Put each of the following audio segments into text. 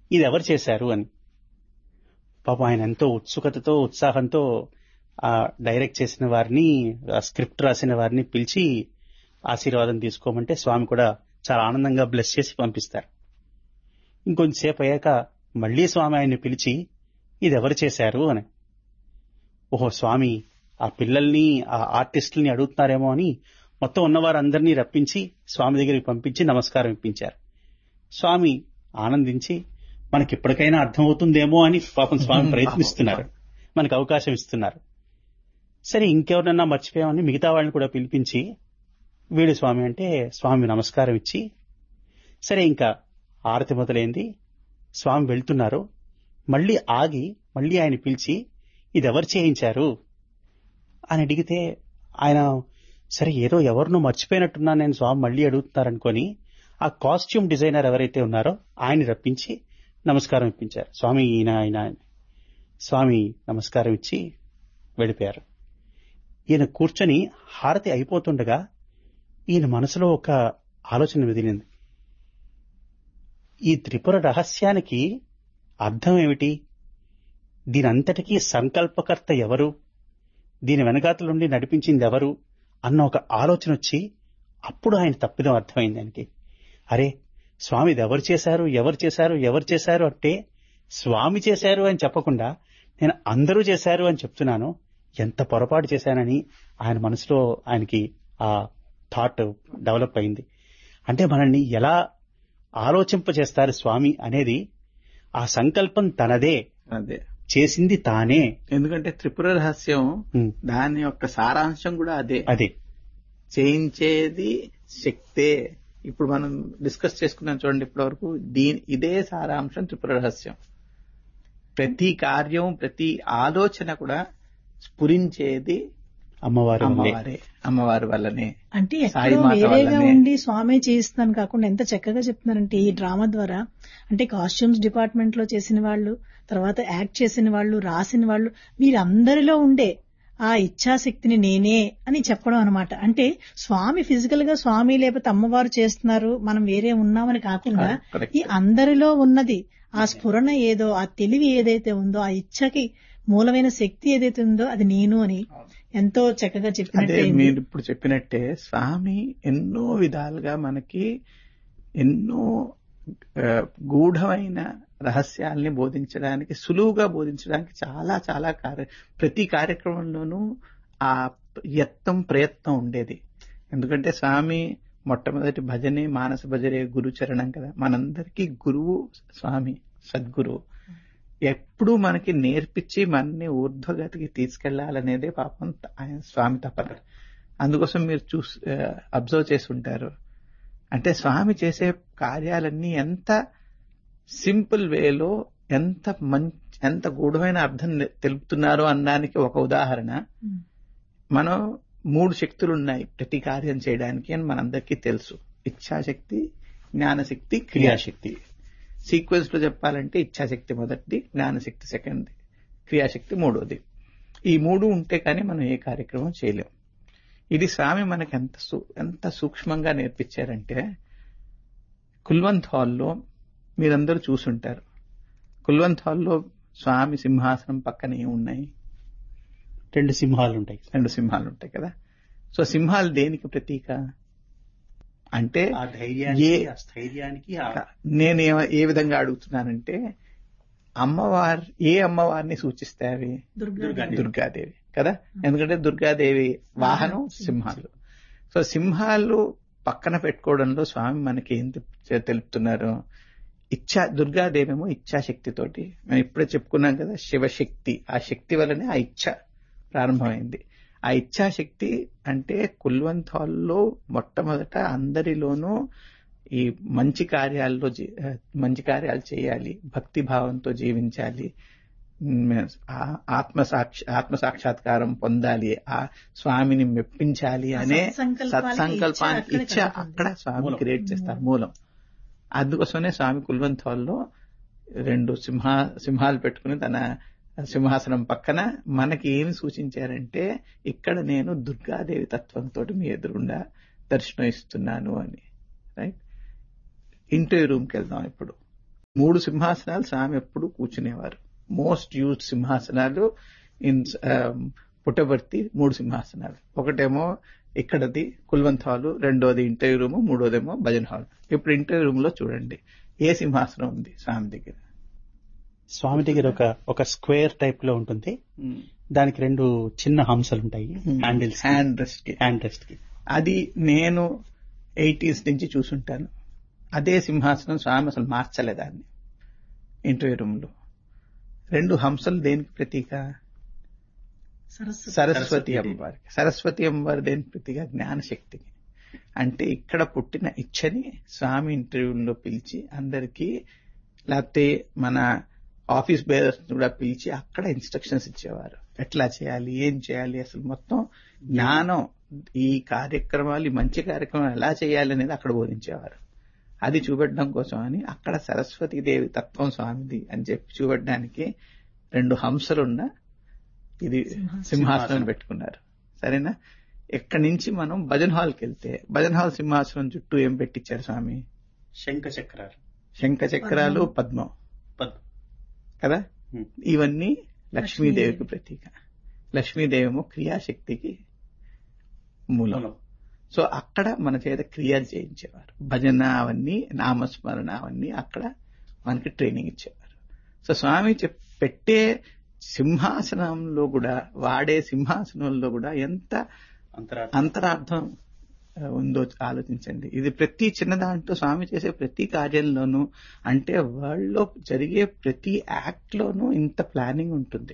ఇది ఎవరు చేశారు అని పాపం ఆయన ఎంతో ఉత్సుకతతో ఉత్సాహంతో ఆ డైరెక్ట్ చేసిన వారిని ఆ స్క్రిప్ట్ రాసిన వారిని పిలిచి ఆశీర్వాదం తీసుకోమంటే స్వామి కూడా చాలా ఆనందంగా బ్లెస్ చేసి పంపిస్తారు ఇంకొంచెంసేపు అయ్యాక మళ్లీ స్వామి ఆయన్ని పిలిచి ఇది ఎవరు చేశారు అని ఓహో స్వామి ఆ పిల్లల్ని ఆ ఆర్టిస్టుల్ని అడుగుతున్నారేమో అని మొత్తం ఉన్నవారందరినీ రప్పించి స్వామి దగ్గరికి పంపించి నమస్కారం ఇప్పించారు స్వామి ఆనందించి మనకి ఇప్పటికైనా అర్థమవుతుందేమో అని పాపం స్వామి ప్రయత్నిస్తున్నారు మనకు అవకాశం ఇస్తున్నారు సరే ఇంకెవరన్నా మర్చిపోయామని మిగతా వాళ్ళని కూడా పిలిపించి వీడు స్వామి అంటే స్వామి నమస్కారం ఇచ్చి సరే ఇంకా ఆరతి మొదలైంది స్వామి వెళ్తున్నారు మళ్ళీ ఆగి మళ్ళీ ఆయన పిలిచి ఇది ఎవరు చేయించారు అని అడిగితే ఆయన సరే ఏదో ఎవరినో మర్చిపోయినట్టున్నా నేను స్వామి మళ్ళీ అడుగుతున్నారనుకొని ఆ కాస్ట్యూమ్ డిజైనర్ ఎవరైతే ఉన్నారో ఆయన రప్పించి నమస్కారం ఇప్పించారు స్వామి ఈయన ఆయన స్వామి నమస్కారం ఇచ్చి వెళ్ళిపోయారు ఈయన కూర్చొని హారతి అయిపోతుండగా ఈయన మనసులో ఒక ఆలోచన మెదిలింది ఈ త్రిపుర రహస్యానికి అర్థం ఏమిటి దీనంతటికీ సంకల్పకర్త ఎవరు దీని వెనకాతల నుండి నడిపించింది ఎవరు అన్న ఒక ఆలోచన వచ్చి అప్పుడు ఆయన తప్పిదం అర్థమైంది ఆయనకి అరే స్వామి ఇది ఎవరు చేశారు ఎవరు చేశారు ఎవరు చేశారు అంటే స్వామి చేశారు అని చెప్పకుండా నేను అందరూ చేశారు అని చెప్తున్నాను ఎంత పొరపాటు చేశానని ఆయన మనసులో ఆయనకి ఆ థాట్ డెవలప్ అయింది అంటే మనల్ని ఎలా ఆలోచింపజేస్తారు స్వామి అనేది ఆ సంకల్పం తనదే అదే చేసింది తానే ఎందుకంటే త్రిపుర రహస్యం ఉమ్, దాని యొక్క సారాంశం కూడా అదే అదే చేయించేది శక్తే ఇప్పుడు మనం డిస్కస్ చేసుకున్నాం చూడండి ఇప్పటి వరకు దీని ఇదే సారాంశం త్రిపుర రహస్యం ప్రతి కార్యం ప్రతి ఆలోచన కూడా స్ఫురించేది అమ్మవారు వల్లే. అమ్మవారే అమ్మవారి వల్లనే అంటే సాయి ఎక్కడో మాత వేరేగా వల్లనే. ఉండి స్వామి చేయిస్తున్నాను కాకుండా ఎంత చక్కగా చెప్తున్నారంటే ఈ డ్రామా ద్వారా అంటే కాస్ట్యూమ్స్ డిపార్ట్మెంట్ లో చేసిన వాళ్ళు తర్వాత యాక్ట్ చేసిన వాళ్ళు రాసిన వాళ్ళు వీరందరిలో ఉండే ఆ ఇచ్ఛాశక్తిని నేనే అని చెప్పడం అనమాట అంటే స్వామి ఫిజికల్ గా స్వామి లేకపోతే అమ్మవారు చేస్తున్నారు మనం వేరే ఉన్నామని కాకుండా Correct. ఈ అందరిలో ఉన్నది ఆ స్ఫురణ ఏదో ఆ తెలివి ఏదైతే ఉందో ఆ ఇచ్ఛకి మూలమైన శక్తి ఏదైతే ఉందో అది నేను అని ఎంతో చక్కగా అదే చెప్పినట్టు మీరు ఇప్పుడు చెప్పినట్టే స్వామి ఎన్నో విధాలుగా మనకి ఎన్నో ఆ, గూఢమైన రహస్యాల్ని బోధించడానికి సులువుగా బోధించడానికి చాలా చాలా కార్య ప్రతి కార్యక్రమంలోనూ ఆ యత్నం ప్రయత్నం ఉండేది ఎందుకంటే స్వామి మొట్టమొదటి భజనే మానస భజనే గురు చరణం కదా మనందరికీ గురువు స్వామి సద్గురువు ఎప్పుడూ మనకి నేర్పించి మనని ఊర్ధ్వగతికి తీసుకెళ్లాలనేదే పాపం త- ఆయన స్వామి తపన అందుకోసం మీరు చూసి అబ్జర్వ్ చేసి ఉంటారు అంటే స్వామి చేసే కార్యాలన్నీ ఎంత సింపుల్ వేలో ఎంత మంచి ఎంత గూఢమైన అర్థం నె- తెలుపుతున్నారు అనడానికి ఒక ఉదాహరణ ఉమ్. మనం మూడు శక్తులు ఉన్నాయి ప్రతి కార్యం చేయడానికి అని మనందరికీ తెలుసు ఇచ్ఛాశక్తి జ్ఞానశక్తి క్రియాశక్తి సీక్వెన్స్ లో చెప్పాలంటే ఇచ్ఛాశక్తి మొదటిది జ్ఞానశక్తి సెకండ్ క్రియాశక్తి మూడోది ఈ మూడు ఉంటే కానీ మనం ఏ కార్యక్రమం చేయలేం ఇది స్వామి మనకి ఎంత సూ- ఎంత సూక్ష్మంగా నేర్పించారంటే కుల్వంత్ హాల్లో మీరందరూ చూసుంటారు కుల్వంత్ హాల్లో స్వామి సింహాసనం పక్కన ఏమున్నాయి రెండు సింహాలు ఉంటాయి రెండు సింహాలు ఉంటాయి కదా సో సింహాలు దేనికి ప్రతీక అంటే ఆ ధైర్యానికి ఏ- ఆ స్థైర్యానికి ఆ నేను ఏ- ఏ విధంగా అడుగుతున్నానంటే అమ్మవారు ఏ అమ్మవారిని సూచిస్తాయి అవి దుర్గా దుర్గాదేవి కదా ఎందుకంటే దుర్గాదేవి వాహనం సింహాలు సో సింహాలు పక్కన పెట్టుకోవడంలో స్వామి మనకి ఏం తెప్- తెలుపుతున్నారు ఇచ్ఛా దుర్గాదేవేమో ఇచ్ఛాశక్తితోటి మేము ఇప్పుడే చెప్పుకున్నాం కదా శివశక్తి ఆ శక్తి వల్లనే ఆ ఇచ్ఛ ప్రారంభమైంది ఆ ఇచ్ఛాశక్తి అంటే కుల్వంత్ హాల్లో మొట్టమొదట అందరిలోనూ ఈ మంచి కార్యాల్లో జీ- ఆ, మంచి కార్యాలు చేయాలి భక్తి భావంతో జీవించాలి ఉమ్, ఆ- ఆత్మ సాక్ష ఆత్మ సాక్షాత్కారం పొందాలి ఆ స్వామిని మెప్పించాలి అనే సత్సంకల్పాలకి సత్సంకల్పానికి ఇచ్చ ఇచ్చ అక్కడ అక్కడ స్వామి మూలం. క్రియేట్ చేస్తారు మూలం అందుకోసమే స్వామి కుల్వంత్ హాల్లో రెండు సింహ సింహాలు పెట్టుకుని తన సింహాసనం పక్కన మనకి ఏమి సూచించారంటే ఇక్కడ నేను దుర్గాదేవి తత్వంతో మీ ఎదురుండా దర్శనం ఇస్తున్నాను అని రైట్ ఇంటర్వ్యూ రూమ్కి వెళ్దాం ఇప్పుడు మూడు సింహాసనాలు స్వామి ఎప్పుడు కూర్చునేవారు మోస్ట్ యూజ్డ్ సింహాసనాలు ఇన్ పుట్టబర్తి మూడు సింహాసనాలు ఒకటేమో ఇక్కడది కుల్వంత్ హాల్ రెండోది ఇంటర్వ్యూ రూమ్ మూడోదేమో భజన్ హాల్ ఇప్పుడు ఇంటర్వ్యూ రూమ్ లో చూడండి ఏ సింహాసనం ఉంది స్వామి దగ్గర స్వామి దగ్గర ఒక ఒక స్క్వేర్ టైప్ లో ఉంటుంది దానికి రెండు చిన్న హంసలు ఉంటాయి హ్యాండిల్స్ హ్యాండ్ రెస్ట్ కి హ్యాండ్ రెస్ట్ కి అది నేను ఎయిటీస్ నుంచి చూసుంటాను అదే సింహాసనం స్వామి అసలు మార్చలేదాన్ని ఇంటర్వ్యూ రూమ్ లో రెండు హంసలు దేనికి ప్రతీక సరస్వతి సరస్వతి అమ్మవారికి సరస్వతి అమ్మవారి దేని ప్రతిగా జ్ఞానశక్తికి అంటే ఇక్కడ పుట్టిన ఇచ్చని స్వామి ఇంటర్వ్యూలో పిలిచి అందరికీ లేకపోతే మన ఆఫీస్ బేరర్స్ కూడా పిలిచి అక్కడ ఇన్స్ట్రక్షన్స్ ఇచ్చేవారు ఎట్లా చేయాలి ఏం చేయాలి అసలు మొత్తం జ్ఞానం ఈ కార్యక్రమాలు ఈ మంచి కార్యక్రమాలు ఎలా చేయాలి అనేది అక్కడ బోధించేవారు అది చూపెట్టడం కోసం అని అక్కడ సరస్వతి దేవి తత్వం స్వామిది అని చెప్పి చూపెట్టడానికి రెండు హంసలున్న ఇది సింహాసనం పెట్టుకున్నారు సరేనా ఎక్కడి నుంచి మనం భజన్ హాల్కి వెళ్తే భజన్ హాల్ సింహాసనం చుట్టూ ఏం పెట్టించారు స్వామి శంఖ చక్రాలు శంఖ చక్రాలు పద్మం పద్మ కదా Hmm. ఇవన్నీ లక్ష్మీదేవికి ప్రతీక లక్ష్మీదేవేమో క్రియాశక్తికి మూలం సో అక్కడ మన చేత క్రియలు చేయించేవారు భజన అవన్నీ నామస్మరణ అవన్నీ అక్కడ మనకి ట్రైనింగ్ ఇచ్చేవారు సో స్వామి చెప్- పెట్టే సింహాసనంలో కూడా వాడే సింహాసనంలో కూడా ఎంత అంతరార్థం అంతరార్థం ఆ, ఉందో ఆలోచించండి ఇది ప్రతి చిన్న దాంట్లో స్వామి చేసే ప్రతి కార్యంలోనూ అంటే వరల్డ్ లో జరిగే ప్రతి యాక్ట్ లోనూ ఇంత ప్లానింగ్ ఉంటుంది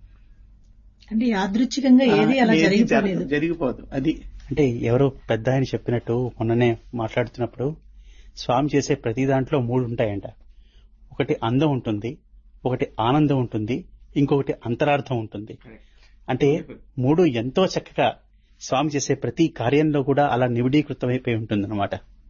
అంటే యాదృచ్ఛికంగా ఏది అలా ఏది జరిగిపోలేదు జరగదు, జరిగిపోదు అది అంటే ఎవరో పెద్ద ఆయన చెప్పినట్టు మొన్ననే మాట్లాడుతున్నప్పుడు స్వామి చేసే ప్రతి దాంట్లో మూడు ఉంటాయంట ఒకటి అందం ఉంటుంది ఒకటి ఆనందం ఉంటుంది ఇంకొకటి అంతరార్థం ఉంటుంది అంటే మూడు ఎంతో చక్కగా స్వామి చేసే ప్రతి కార్యంలో కూడా అలా నివిడీకృతమైపోయి ఉంటుందన్నమాట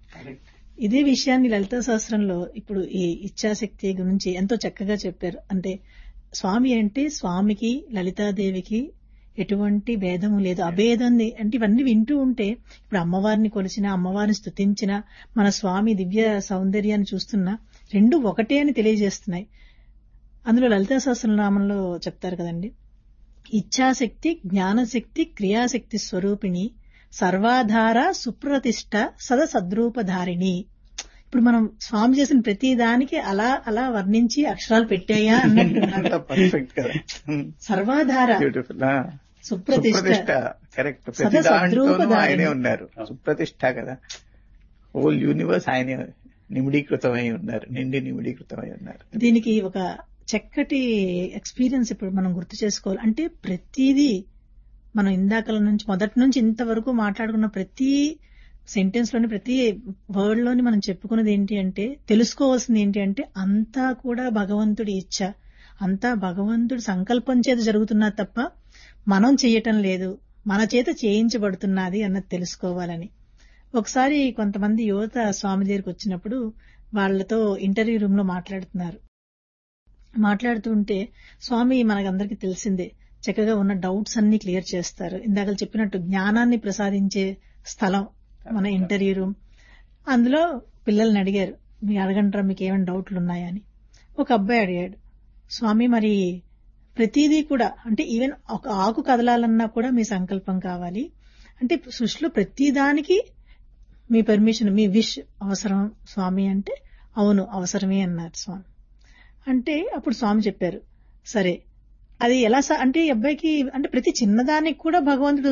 ఇదే విషయాన్ని లలితా శాస్త్రంలో ఇప్పుడు ఈ ఇచ్ఛాశక్తి గురించి ఎంతో చక్కగా చెప్పారు అంటే స్వామి అంటే స్వామికి లలితాదేవికి ఎటువంటి భేదము లేదు అభేదాన్ని అంటే ఇవన్నీ వింటూ ఉంటే ఇప్పుడు అమ్మవారిని కొలిచిన అమ్మవారిని స్తుతించిన మన స్వామి దివ్య సౌందర్యాన్ని చూస్తున్నా రెండు ఒకటే అని తెలియజేస్తున్నాయి అందులో లలితా సహస్రనామంలో చెప్తారు కదండి ఇచ్ఛాశక్తి జ్ఞానశక్తి క్రియాశక్తి స్వరూపిణి సర్వాధార సుప్రతిష్ట సద సద్రూపధారిణి ఇప్పుడు మనం స్వామి చేసిన ప్రతి దానికి అలా అలా వర్ణించి అక్షరాలు పెట్టాయా అన్నట్టున్నారు పర్ఫెక్ట్ కదా సర్వాధార బ్యూటిఫుల్ సుప్రతిష్ట సుప్రతిష్ట కరెక్ట్ ప్రతి సదా దాంట్లోనూ సద్రూపధారిణి. ఆయనే ఉన్నారు సుప్రతిష్ట కదా హోల్ యూనివర్స్ ఆయనే నిమిడీకృతమై ఉన్నారు నిండి నిమిడీకృతమై ఉన్నారు దీనికి ఒక చక్కటి ఎక్స్పీరియన్స్ ఇప్పుడు మనం గుర్తు చేసుకోవాలి అంటే ప్రతిదీ మనం ఇందాకల నుంచి మొదటి నుంచి ఇంతవరకు మాట్లాడుకున్న ప్రతి సెంటెన్స్ లోని ప్రతి వర్డ్ లోని మనం చెప్పుకున్నది ఏంటి అంటే తెలుసుకోవాల్సింది ఏంటి అంటే అంతా కూడా భగవంతుడి ఇచ్చ అంతా భగవంతుడి సంకల్పం చేత జరుగుతున్నది తప్ప మనం చేయటం లేదు మన చేత చేయించబడుతున్నది అన్నది తెలుసుకోవాలని ఒకసారి కొంతమంది యువత స్వామి దగ్గరికి వచ్చినప్పుడు వాళ్ళతో ఇంటర్వ్యూ రూమ్ లో మాట్లాడుతున్నారు మాట్లాడుతూ ఉంటే స్వామి మనకందరికీ తెలిసిందే చక్కగా ఉన్న డౌట్స్ అన్ని క్లియర్ చేస్తారు ఇందాక చెప్పినట్టు జ్ఞానాన్ని ప్రసాదించే స్థలం మన ఇంటర్వ్యూ రూమ్ అందులో పిల్లల్ని అడిగారు మీరు అడగంటారా మీకు ఏమైనా డౌట్లు ఉన్నాయా అని ఒక అబ్బాయి అడిగాడు స్వామి మరి ప్రతిదీ కూడా అంటే ఈవెన్ ఒక ఆకు కదలాలన్నా కూడా మీ సంకల్పం కావాలి అంటే సృష్టిలో ప్రతిదానికి మీ పర్మిషన్ మీ విష్ అవసరం స్వామి అంటే అవును అవసరమే అన్నారు స్వామి అంటే అప్పుడు స్వామి చెప్పారు సరే అది ఎలా స- అంటే ఈ అబ్బాయికి అంటే ప్రతి చిన్నదానికి కూడా భగవంతుడు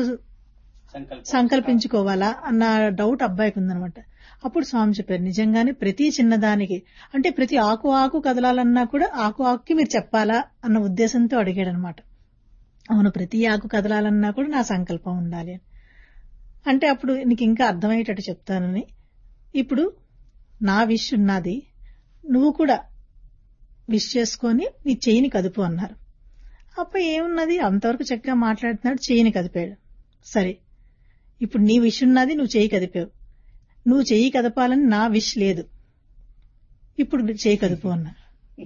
సంకల్పించుకోవాలా అన్న డౌట్ అబ్బాయికి ఉందనమాట అప్పుడు స్వామి చెప్పారు నిజంగానే ప్రతి చిన్నదానికి అంటే ప్రతి ఆకు ఆకు కదలాలన్నా కూడా ఆకు ఆకుకి మీరు చెప్పాలా అన్న ఉద్దేశంతో అడిగాడు అనమాట అవును ప్రతి ఆకు కదలాలన్నా కూడా నా సంకల్పం ఉండాలి అని అంటే అప్పుడు నీకు ఇంకా అర్థమయ్యేటట్టు చెప్తానని ఇప్పుడు నా విష్ ఉన్నది నువ్వు కూడా విష్ చేసుకొని నీ చెయ్యిని కదుపు అన్నారు అప్పుడు ఏమున్నది అంతవరకు చక్కగా మాట్లాడుతున్నాడు చెయ్యిని కదిపాడు సరే ఇప్పుడు నీ విష్ ఉన్నది నువ్వు చెయ్యి కదిపావు నువ్వు చెయ్యి కదపాలని నా విష్ లేదు ఇప్పుడు చెయ్యి కదుపు అన్నారు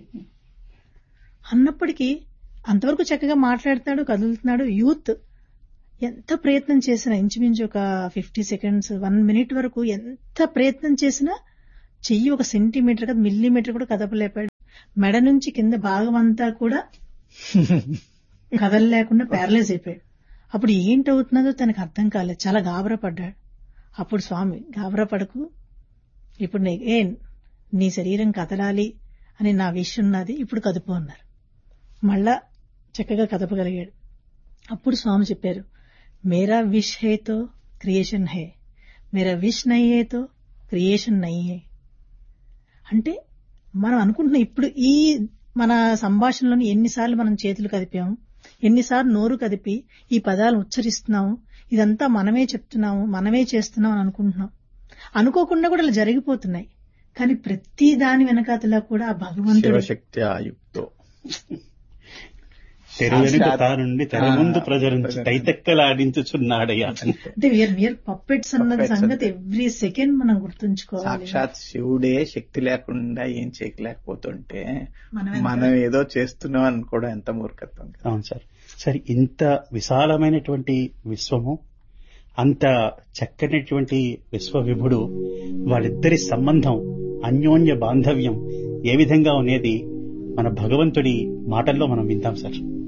అన్నప్పటికీ అంతవరకు చక్కగా మాట్లాడుతున్నాడు కదులుతున్నాడు యూత్ ఎంత ప్రయత్నం చేసినా ఇంచుమించు ఒక ఫిఫ్టీ సెకండ్స్ వన్ మినిట్ వరకు ఎంత ప్రయత్నం చేసినా చెయ్యి ఒక సెంటీమీటర్ కదా మిల్లీమీటర్ కూడా కదపలేపాడు మెడ నుంచి కింద భాగం అంతా కూడా కదలలేకుండా ప్యారలైజ్ అయిపోయాడు అప్పుడు ఏంటవుతున్నదో తనకు అర్థం కాలేదు చాలా గాబరా పడ్డాడు అప్పుడు స్వామి గాబరా పడకు ఇప్పుడు నీ ఏ నీ శరీరం కదలాలి అని నా విష్ ఉన్నది ఇప్పుడు కదుపు అన్నారు మళ్ళా చక్కగా కదపగలిగాడు అప్పుడు స్వామి చెప్పారు మేరా విష్ హేతో క్రియేషన్ హే మేరా విష్ నయ్యేతో క్రియేషన్ నయ్యే అంటే మనం అనుకుంటున్నాం ఇప్పుడు ఈ మన సంభాషణలోని ఎన్నిసార్లు మనం చేతులు కదిపాము ఎన్నిసార్లు నోరు కదిపి ఈ పదాలు ఉచ్చరిస్తున్నాము ఇదంతా మనమే చెప్తున్నాము మనమే చేస్తున్నాం అని అనుకుంటున్నాం అనుకోకుండా కూడా ఇలా జరిగిపోతున్నాయి కానీ ప్రతి దాని వెనకాతలా కూడా ఆ భగవంతుడు శివశక్తి ఆయుక్తో తెర వెనుక సాక్షాత్ తానుండి తెర ఆ, ముందు ప్రజరించి ప్రజరించి. తైతెక్కలాడించుచున్నాడయ్యా అంటే వీఆర్ మియర్ పప్పెట్స్ అన్నది Puppets సంగతి అంటే. ఎవ్రీ సెకండ్ మనం గుర్తుంచుకోవాలి సాక్షాత్ శివుడే శక్తి లేకుండా ఏం చేయలేకపోతుంటే మనమే మనం ఏదో చేస్తున్నాం అనుకోవడం ఎంత మూర్ఖత్వం కదా. అవును సార్ సార్ ఇంత విశాలమైనటువంటి విశ్వము అంత చక్కనటువంటి విశ్వవిభుడు వాళ్ళిద్దరి సంబంధం అన్యోన్య బాంధవ్యం ఏ విధంగా ఉండేది మన భగవంతుడి మాటల్లో మనం వింటాం సార్